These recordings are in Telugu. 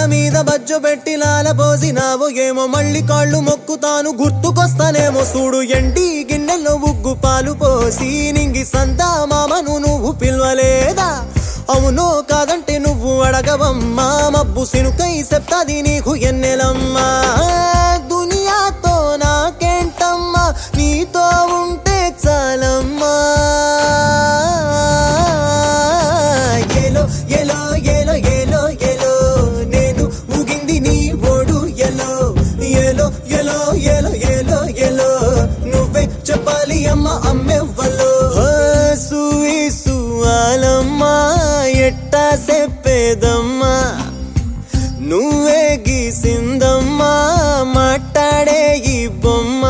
మీద బజ్జు పెట్టి లాలపోసినావు ఏమో మళ్ళీ కాళ్ళు మొక్కుతాను గుర్తుకొస్తానేమో చూడు ఎండి గిన్నెలో ఉగ్గు పాలు పోసి నింగి సంతా మామను నువ్వు పిలవలేదా అవునో కాదంటే నువ్వు అడగవమ్మా మబ్బు సినుకై చెప్తాది నీకు ఎన్నెలమ్మా దునియాతో నాకేంటమ్మా నీతో ఉంటే చాలమ్మా ఎలో ఎలో ఎలో ఎలో ఎలో నేను ఊగింది నీ ఓడు ఎలో ఎలో ఎలో ఎలో ఎలో ఎలో నువ్వే చెప్పాలి అమ్మ అమ్మెవ్వలో సూయి సువాలమ్మా ఎట్టా చెప్పేదమ్మా నువ్వే గీసిందమ్మా మాట్లాడే ఈ బొమ్మ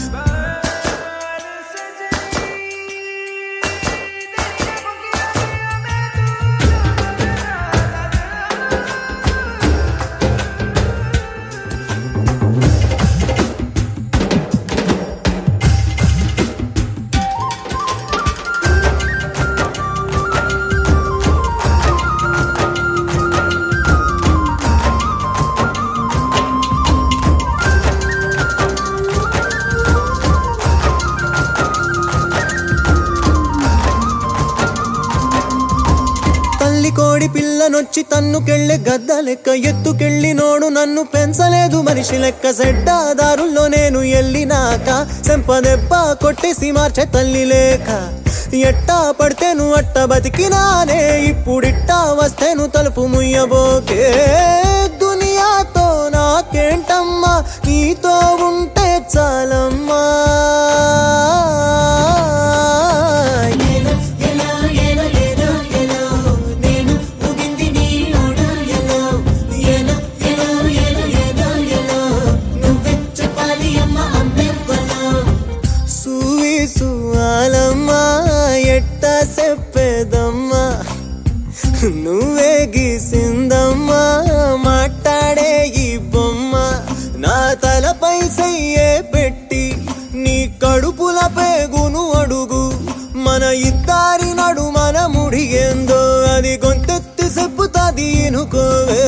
తల్లి కోడి పిల్లనొచ్చి తన్నుకెళ్ళే గద్ద లెక్క ఎత్తుకెళ్ళి నోడు నన్ను పెంచలేదు మనిషి లెక్క సెడ్డాదారుల్లో నేను ఎల్లినాక సెంపదెబ్బ కొట్టేసి మార్చే తల్లి లేక ఎట్టా పడితేను అట్ట బతికినానే ఇప్పుడిట్టా వస్తేను తలుపు ముయ్యబోకే దునియాతో నాకేంటమ్మా నీతో ఉంటే చాలమ్మా ఎలో, ఎలో, ఎలో, ఎలో, ఎలో, నేను ఊగింది నీ ఓడు ఎలో, ఎలో, ఎలో, ఎలో, ఎలో, ఎలో, నువ్వే చెప్పాలి అమ్మ అమ్మెవ్వలో. సూవి సువాలమ్మా ఎట్ట చెప్పేదమ్మా నువ్వే గీసిందమ్మా మాట్లాడే ఈ బొమ్మ నా తలపై సయ్యే పెట్టి నీ కడుపుల పేగును అడుగు మన ఇద్దరి నడు మన ముడిగేందో అది గొంతెత్తి చెప్పుతాది ఎనుకోవే